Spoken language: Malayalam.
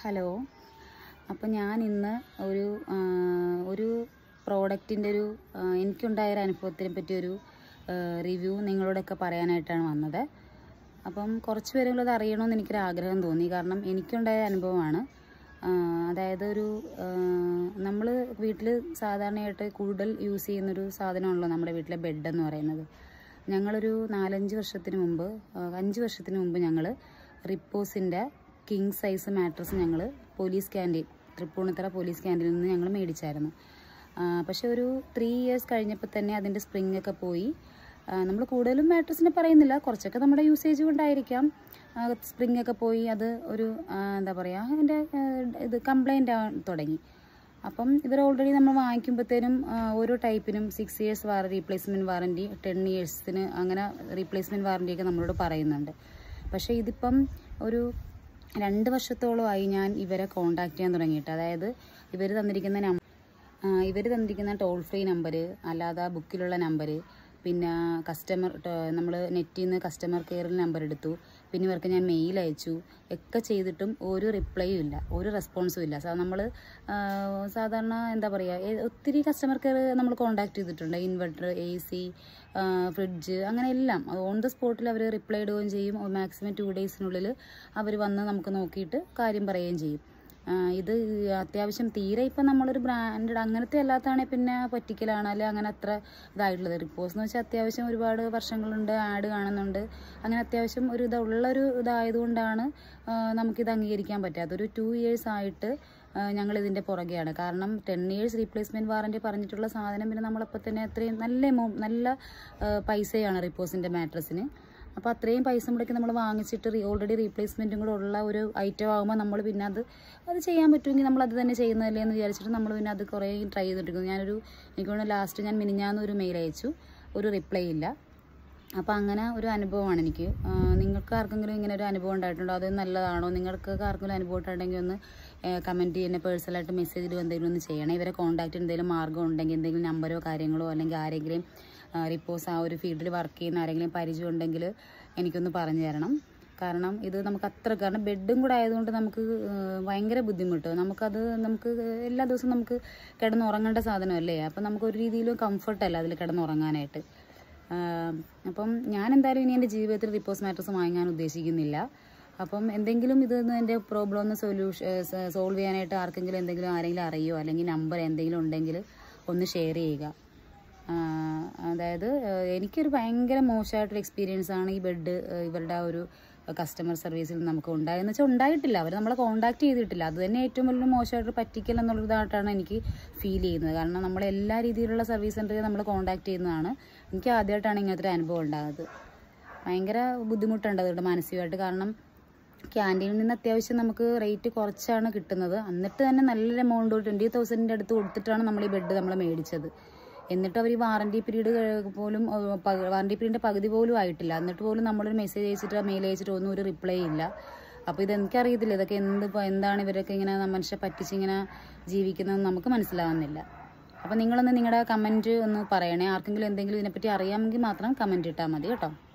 ഹലോ അപ്പോൾ ഞാൻ ഇന്ന് ഒരു ആ, ഒരു പ്രോഡക്റ്റിൻ്റെ ഒരു ആ, എനിക്കുണ്ടായ ഒരു അനുഭവത്തിനെ പറ്റിയൊരു റിവ്യൂ നിങ്ങളോടൊക്കെ പറയാനായിട്ടാണ് വന്നത് അപ്പം കുറച്ച് പേരെങ്കിലും അത് അറിയണമെന്ന് എനിക്കൊരു ആഗ്രഹം തോന്നി കാരണം എനിക്കുണ്ടായ അനുഭവമാണ് ആ, അതായത് ഒരു നമ്മൾ വീട്ടിൽ സാധാരണയായിട്ട് കൂടുതൽ യൂസ് ചെയ്യുന്നൊരു സാധനമാണല്ലോ നമ്മുടെ വീട്ടിലെ ബെഡ് എന്ന് പറയുന്നത് ഞങ്ങളൊരു നാലഞ്ച് വർഷത്തിന് മുമ്പ് ആ, അഞ്ച് വർഷത്തിന് മുമ്പ് ഞങ്ങൾ റിപ്പോസിൻ്റെ കിങ് സൈസ് മാട്രസ് ഞങ്ങൾ പോലീസ് ക്യാൻറ്റീൻ തൃപ്പൂണിത്തറ പോലീസ് ക്യാൻറ്റീനിൽ നിന്ന് ഞങ്ങൾ മേടിച്ചായിരുന്നു ആ, പക്ഷെ ഒരു ത്രീ ഇയേഴ്സ് കഴിഞ്ഞപ്പോൾ തന്നെ അതിൻ്റെ സ്പ്രിങ് ഒക്കെ പോയി നമ്മൾ കൂടുതലും മാട്രസിനെ പറയുന്നില്ല കുറച്ചൊക്കെ നമ്മുടെ യൂസേജ് കൊണ്ടായിരിക്കാം സ്പ്രിങ് ഒക്കെ പോയി അത് ഒരു ആ, എന്താ പറയുക അതിൻ്റെ ആ, ഇത് കംപ്ലൈൻ്റ് ആവാൻ തുടങ്ങി അപ്പം ഇവർ ഓൾറെഡി നമ്മൾ വാങ്ങിക്കുമ്പോഴത്തേനും ആ, ഓരോ ടൈപ്പിനും സിക്സ് ഇയേഴ്സ് വാറ റീപ്ലേസ്മെൻറ്റ് വാറൻറ്റി ടെൻ ഇയേഴ്സിന് അങ്ങനെ റീപ്ലേസ്മെൻറ്റ് വാറൻറ്റിയൊക്കെ നമ്മളോട് പറയുന്നുണ്ട് പക്ഷേ ഇതിപ്പം ഒരു രണ്ട് വർഷത്തോളമായി ഞാൻ ഇവരെ കോണ്ടാക്ട് ചെയ്യാൻ തുടങ്ങിയിട്ട് അതായത് ഇവർ തന്നിരിക്കുന്ന നം ഇവർ തന്നിരിക്കുന്ന ടോൾ ഫ്രീ നമ്പർ അല്ലാതെ ബുക്കിലുള്ള നമ്പർ പിന്നെ കസ്റ്റമർ നമ്മൾ നെറ്റിൽ നിന്ന് കസ്റ്റമർ കെയറിൽ നമ്പർ എടുത്തു പിന്നെ ഇവർക്ക് ഞാൻ മെയിൽ അയച്ചു ഒക്കെ ചെയ്തിട്ടും ഒരു റിപ്ലൈയും ഇല്ല ഒരു റെസ്പോൺസും ഇല്ല സാ നമ്മൾ സാധാരണ എന്താ പറയുക ഒത്തിരി കസ്റ്റമർ കെയർ നമ്മൾ കോൺടാക്ട് ചെയ്തിട്ടുണ്ട് ഇൻവെർട്ടർ എ സി ഫ്രിഡ്ജ് അങ്ങനെ എല്ലാം ഓൺ ദ സ്പോട്ടിൽ അവർ റിപ്ലൈ ഇടുകയും ചെയ്യും മാക്സിമം ടു ഡേയ്സിനുള്ളിൽ അവർ വന്ന് നമുക്ക് നോക്കിയിട്ട് കാര്യം പറയുകയും ചെയ്യും ആ, ഇത് അത്യാവശ്യം തീരെ ഇപ്പം നമ്മളൊരു ബ്രാൻഡഡ് അങ്ങനത്തെ അല്ലാത്തതാണെങ്കിൽ പിന്നെ പറ്റിക്കലാണ് അല്ലെ അങ്ങനെ അത്ര ഇതായിട്ടുള്ളത് റിപ്പോസ് എന്ന് വെച്ചാൽ അത്യാവശ്യം ഒരുപാട് വർഷങ്ങളുണ്ട് ആഡ് കാണുന്നുണ്ട് അങ്ങനെ അത്യാവശ്യം ഒരു ഇതുള്ളൊരു ഇതായതുകൊണ്ടാണ് ആ, നമുക്കിത് അംഗീകരിക്കാൻ പറ്റാത്തത് ഒരു ടു ഇയേഴ്സ് ആയിട്ട് ആ, ഞങ്ങൾ ഇതിൻ്റെ പുറകെയാണ് കാരണം ടെൻ ഇയേഴ്സ് റീപ്ലേസ്മെൻറ്റ് വാറൻറ്റി പറഞ്ഞിട്ടുള്ള സാധനം പിന്നെ നമ്മളപ്പോൾ തന്നെ അത്രയും നല്ല എമൗ- നല്ല ആ, പൈസയാണ് റിപ്പോസിൻ്റെ മാട്രസിന് അപ്പോൾ അത്രയും പൈസ മുടക്കി നമ്മൾ വാങ്ങിച്ചിട്ട് ഓൾറെഡി റീപ്ലേസ്മെൻറ്റും കൂടെ ഉള്ള ഒരു ഐറ്റം ആകുമ്പോൾ നമ്മൾ പിന്നെ അത് അത് ചെയ്യാൻ പറ്റുമെങ്കിൽ നമ്മൾ അത് തന്നെ ചെയ്യുന്നതല്ലേ എന്ന് വിചാരിച്ചിട്ട് നമ്മൾ പിന്നെ അത് കുറേ ട്രൈ ചെയ്തിട്ടിരിക്കുന്നു ഞാനൊരു എനിക്ക് തോന്നുന്നു ലാസ്റ്റ് ഞാൻ മിനിഞ്ഞാന്ന് ഒരു മെയിൽ അയച്ചു ഒരു റിപ്ലൈ ഇല്ല അപ്പോൾ അങ്ങനെ ഒരു അനുഭവമാണ് എനിക്ക് ആ, നിങ്ങൾക്ക് ആർക്കെങ്കിലും ഇങ്ങനെ ഒരു അനുഭവം ഉണ്ടായിട്ടുണ്ടോ അത് നല്ലതാണോ നിങ്ങൾക്ക് ആർക്കെങ്കിലും അനുഭവം ഉണ്ടായിട്ടുണ്ടെങ്കിൽ ഒന്ന് കമൻറ്റ് ചെയ്യുന്ന പേഴ്സണലായിട്ട് മെസ്സേജിൽ എന്തെങ്കിലും ഒന്ന് ചെയ്യണേ ഇവരെ കോൺടാക്റ്റ് എന്തെങ്കിലും മാർഗ്ഗം ഉണ്ടെങ്കിൽ എന്തെങ്കിലും നമ്പറോ കാര്യങ്ങളോ അല്ലെങ്കിൽ ആരെങ്കിലും റിപ്പോസ് ആ ഒരു ഫീൽഡിൽ വർക്ക് ചെയ്യുന്ന ആരെങ്കിലും പരിചയം ഉണ്ടെങ്കിൽ എനിക്കൊന്ന് പറഞ്ഞു തരണം കാരണം ഇത് നമുക്ക് അത്ര കാരണം ബെഡും കൂടെ ആയതുകൊണ്ട് നമുക്ക് ഏഹ്, ഭയങ്കര ബുദ്ധിമുട്ട് നമുക്കത് നമുക്ക് എല്ലാ ദിവസവും നമുക്ക് കിടന്നുറങ്ങേണ്ട സാധനമല്ലേ അപ്പം നമുക്ക് ഒരു രീതിയിലും കംഫർട്ടല്ല അതിൽ കിടന്നുറങ്ങാനായിട്ട് ആഹ്, അപ്പം ഞാൻ എന്തായാലും ഇനി എൻ്റെ ജീവിതത്തിൽ റിപ്പോസ് മാറ്റേഴ്സ് വാങ്ങാൻ ഉദ്ദേശിക്കുന്നില്ല അപ്പം എന്തെങ്കിലും ഇത് എൻ്റെ പ്രോബ്ലം ഒന്ന് സൊല്യൂഷൻ സോൾവ് ചെയ്യാനായിട്ട് ആർക്കെങ്കിലും എന്തെങ്കിലും ആരെങ്കിലും അറിയോ അല്ലെങ്കിൽ നമ്പർ എന്തെങ്കിലും ഉണ്ടെങ്കിൽ ഒന്ന് ഷെയർ ചെയ്യുക ആഹ് അതായത് ആഹ് എനിക്കൊരു ഭയങ്കര മോശമായിട്ടൊരു എക്സ്പീരിയൻസ് ആണ് ഈ ബെഡ് ഇവരുടെ ആ ഒരു കസ്റ്റമർ സർവീസിൽ നമുക്ക് ഉണ്ടായെന്ന് വെച്ചാൽ ഉണ്ടായിട്ടില്ല അവർ നമ്മളെ കോൺടാക്ട് ചെയ്തിട്ടില്ല അത് തന്നെ ഏറ്റവും വലിയ മോശമായിട്ട് പറ്റിക്കൽ എന്നുള്ളതായിട്ടാണ് എനിക്ക് ഫീൽ ചെയ്യുന്നത് കാരണം നമ്മൾ എല്ലാ രീതിയിലുള്ള സർവീസ് സെൻ്ററിൽ നമ്മൾ കോൺടാക്ട് ചെയ്യുന്നതാണ് എനിക്ക് ആദ്യമായിട്ടാണ് ഇങ്ങനത്തെ ഒരു അനുഭവം ഉണ്ടാകുന്നത് ഭയങ്കര ബുദ്ധിമുട്ടുണ്ട് അതുകൊണ്ട് മാനസികമായിട്ട് കാരണം ക്യാൻറ്റീനിൽ നിന്ന് അത്യാവശ്യം നമുക്ക് റേറ്റ് കുറച്ചാണ് കിട്ടുന്നത് എന്നിട്ട് തന്നെ നല്ലൊരു എമൗണ്ട് ട്വൻറ്റി തൗസൻഡിൻ്റെ അടുത്ത് കൊടുത്തിട്ടാണ് നമ്മൾ ഈ ബെഡ് നമ്മൾ മേടിച്ചത് എന്നിട്ട് അവർ ഈ വാറണ്ടി പീരീഡ് പോലും വാറണ്ടി പീരീഡിൻ്റെ പകുതി പോലും ആയിട്ടില്ല എന്നിട്ട് പോലും നമ്മളൊരു മെസ്സേജ് അയച്ചിട്ട് മെയിൽ അയച്ചിട്ട് ഒന്നും ഒരു റിപ്ലൈ ഇല്ല അപ്പോൾ ഇത് എനിക്കറിയത്തില്ല ഇതൊക്കെ എന്ത് ഇപ്പൊ എന്താണ് ഇവരൊക്കെ ഇങ്ങനെ മനുഷ്യരെ പറ്റിച്ച് ഇങ്ങനെ ജീവിക്കുന്നതെന്ന് നമുക്ക് മനസ്സിലാവുന്നില്ല അപ്പോൾ നിങ്ങളൊന്ന് നിങ്ങളുടെ കമൻറ്റ് ഒന്ന് പറയണേ ആർക്കെങ്കിലും എന്തെങ്കിലും ഇതിനെപ്പറ്റി അറിയാമെങ്കിൽ മാത്രം കമൻറ്റ് ഇട്ടാൽ മതി കേട്ടോ